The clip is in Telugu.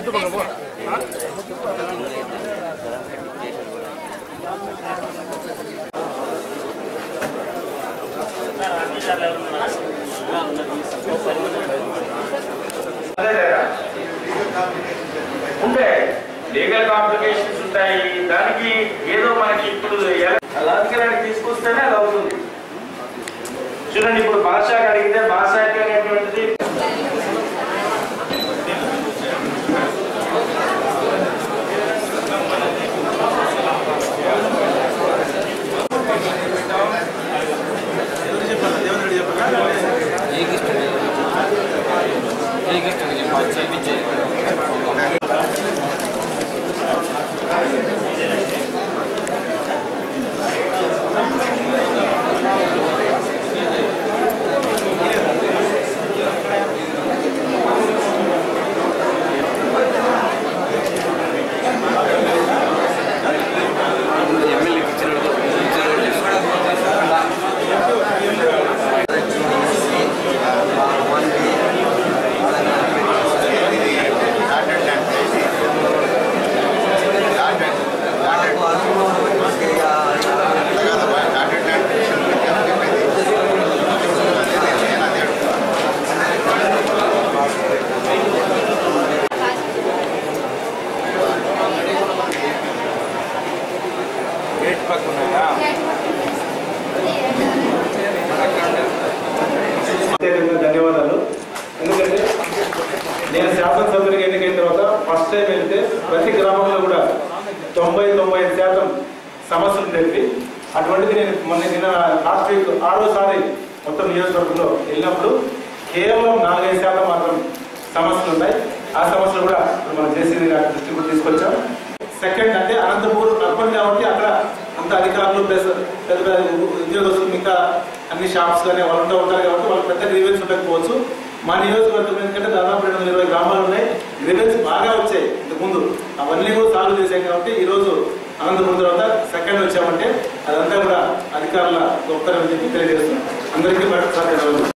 ఉంటాయి లీగల్ కాంప్లికేషన్స్ ఉంటాయి దానికి ఏదో మనకి ఇప్పుడు లాజికల్ తీసుకొస్తేనే అది అవుతుంది చూడండి ఇప్పుడు భాషకు అడిగితే భాషకి అనేటువంటిది గేట్ పక్కన ఉన్నాయా ప్రత్యేకంగా ధన్యవాదాలు ఎందుకంటే నేను శాసనసభ్యునికి ఎన్నికైన తర్వాత ఫస్ట్ టైం వెళ్తే ప్రతి గ్రామంలో కూడా తొంభై తొంభై ఐదు శాతం సమస్యలు ఉండేవి అటువంటిది నేను మొన్న నిన్న లాస్ట్ వీక్ ఆరోసారి మొత్తం నియోజకవర్గంలో వెళ్ళినప్పుడు కేవలం నాలుగైదు శాతం మాత్రం సమస్యలు ఉన్నాయి ఆ సమస్యలు కూడా ఇప్పుడు మనం జేసీ గారి దృష్టికి కూడా తీసుకొచ్చాం సెకండ్ అంటే అనంతపూర్ అర్బన్ కాబట్టి అక్కడ అంత అధికారులు ప్లస్ పెద్ద పెద్ద ఉద్యోగస్తులు ఇంకా అన్ని షాప్స్ కానీ వాళ్ళు ఉంటూ ఉంటారు కాబట్టి వాళ్ళకి పెద్ద గ్రీవెన్స్ ఉండకపోవచ్చు మా నియోజకవర్గం ఎందుకంటే దాదాపు రెండు వందల ఇరవై గ్రామాలు ఉన్నాయి గ్రీవెన్స్ బాగా వచ్చాయి ఇంతకుముందు అవన్నీ కూడా సాల్వ్ చేశాం కాబట్టి ఈ రోజు అనంతపురం తర్వాత సెకండ్ వచ్చామంటే అదంతా కూడా అధికారుల గొప్పతనం అని చెప్పి తెలియజేస్తున్నాం అందరికీ మరొకసారి ధన్యవాదాలు